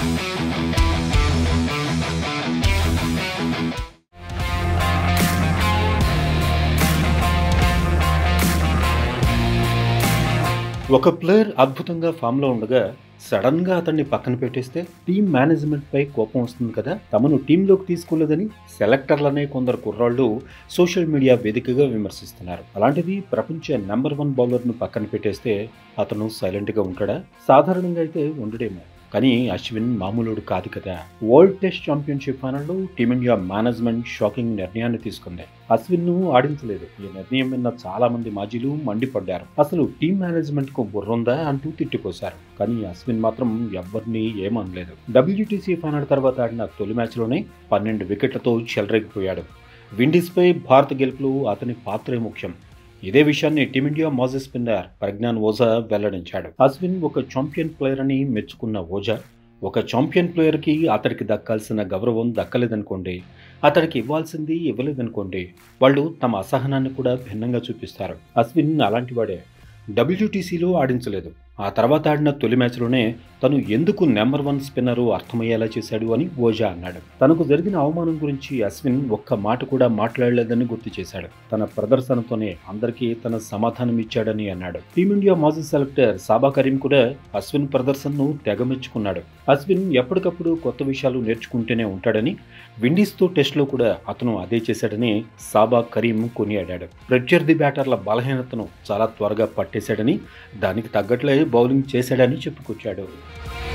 ఒక ప్లేయర్ అద్భుతంగా ఫామ్లో ఉండగా సడన్ గా అతన్ని పక్కన పెట్టేస్తే టీం మేనేజ్మెంట్ పై కోపం వస్తుంది కదా తమను టీంలోకి తీసుకోలేదని సెలెక్టర్లనే కొందరు కుర్రాళ్ళు సోషల్ మీడియా వేదికగా విమర్శిస్తున్నారు అలాంటిది ప్రపంచ నెంబర్ వన్ బౌలర్ను పక్కన పెట్టేస్తే అతను సైలెంట్ గా ఉంటాడా సాధారణంగా అయితే ఉండడేమో కానీ అశ్విన్ మామూలుడు కాదు కదా వరల్డ్ టెస్ట్ ఛాంపియన్షిప్ ఫైనల్లో టీమిండియా మేనేజ్మెంట్ షాకింగ్ నిర్ణయాన్ని తీసుకుంది అశ్విన్ ను ఆడించలేదు ఈ నిర్ణయం మీద చాలా మంది మాజీలు మండిపడ్డారు అసలు టీం మేనేజ్మెంట్ కు బుర్రుందా అంటూ తిట్టిపోశారు కానీ అశ్విన్ మాత్రం ఎవరిని ఏమనలేదు డబ్ల్యూటీసీ ఫైనల్ తర్వాత ఆడిన తొలి మ్యాచ్లోనే పన్నెండు వికెట్లతో చెలరేగిపోయాడు విండీస్పై భారత గెలుపులో అతని పాత్రే ముఖ్యం ఇదే విషయాన్ని టీమిండియా మాజీ స్పిన్నర్ ప్రజ్ఞాన్ ఓజా వెల్లడించాడు అశ్విన్ ఒక ఛాంపియన్ ప్లేయర్ అని మెచ్చుకున్న ఓజా ఒక ఛాంపియన్ ప్లేయర్కి అతడికి దక్కాల్సిన గౌరవం దక్కలేదనుకోండి అతడికి ఇవ్వాల్సింది ఇవ్వలేదనుకోండి వాళ్ళు తమ అసహనాన్ని కూడా భిన్నంగా చూపిస్తారు అశ్విన్ అలాంటి వాడే డబ్ల్యూటీసీలో ఆడించలేదు ఆ తర్వాత ఆడిన తొలి మ్యాచ్లోనే తను ఎందుకు నెంబర్ వన్ స్పిన్నరు అర్థమయ్యేలా చేశాడు అని ఓజా అన్నాడు తనకు జరిగిన అవమానం గురించి అశ్విన్ ఒక్క మాట కూడా మాట్లాడలేదని గుర్తు చేశాడు తన ప్రదర్శనతోనే అందరికీ తన సమాధానం ఇచ్చాడని అన్నాడు టీమిండియా మాజీ సెలెక్టర్ సాబా కరీం కూడా అశ్విన్ ప్రదర్శనను తెగమెచ్చుకున్నాడు అశ్విన్ ఎప్పటికప్పుడు కొత్త విషయాలు నేర్చుకుంటూనే ఉంటాడని విండీస్తో టెస్ట్లో కూడా అతను అదే చేశాడని సాబా కరీం కొనియాడాడు ప్రత్యర్థి బ్యాటర్ల బలహీనతను చాలా త్వరగా పట్టేశాడని దానికి తగ్గట్లే బౌలింగ్ చేశాడని చెప్పుకొచ్చాడు